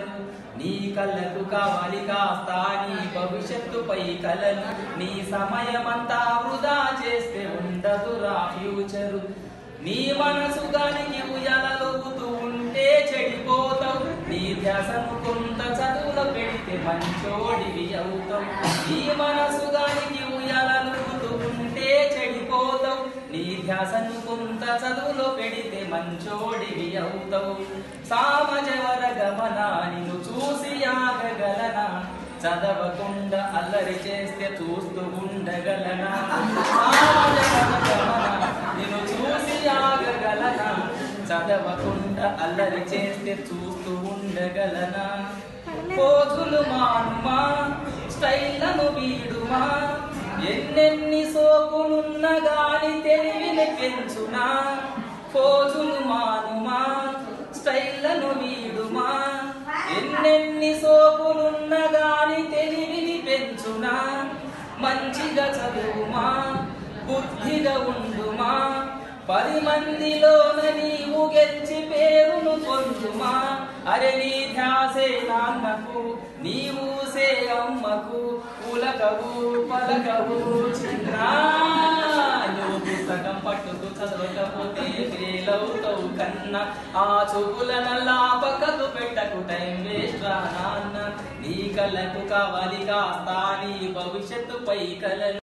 future నీ కళ్ళకు కావాలి కాస్తా నీ భవిష్యత్తుపై కలలు నీ సమయమంతా వృధా చేస్తే ఉండదురా ఫ్యూచరు నీ మనసు గానికి ఉయ్యాలలోగుతూ ఉంటే చెడిపోతావు నీ ధ్యాసను కొంత చదువులో పెడితే మంచోడివి అవుతావు నీ మనసు గానికి ఉయ్యాలలోగుతూ ఉంటే చెడిపోతావు నీ ధ్యాసను కొంత చదువులో పెడితే మంచోడివి అవుతావు సామజవర గమన నిన్ను చూసి ఆగగలనా చదవకుండా అల్లరి చేస్తే చూస్తూ ఉండగలనా సామజవర గమన నిన్ను చూసి ఆగగలనా చదవకుండా అల్లరి చేస్తే చూస్తూ ఉండగలనా పోజులు మానుమా స్టైలను వీడుమా ఎన్నెన్ని సోకులున్న గాని తెలివిని పెంచునా పోజులు మానుమా స్టైలను వీడుమా ఎన్నెన్ని సోకులున్న గాని తెలివిని పెంచునా మంచిగా చదువుమా బుద్ధిగా ఉండుమా పది మందిలోన నీవు గెలిచి పేరును పొందుమా అరే నీ ధ్యాసే నాన్నకు నీవుసే అమ్మకు పులకవు పలకవు చిన్న నువ్వు పుస్తకం పట్టుకు చదవకపోతే ఫెయిల్ అవుతావు కన్నా ఆ చూపుల నల్లా పక్కకు పెట్టకు టైం వేస్ట్ రా నాన్న నీ కళ్ళకు కావాలి కాస్తా నీ భవిష్యత్తుపై కలలు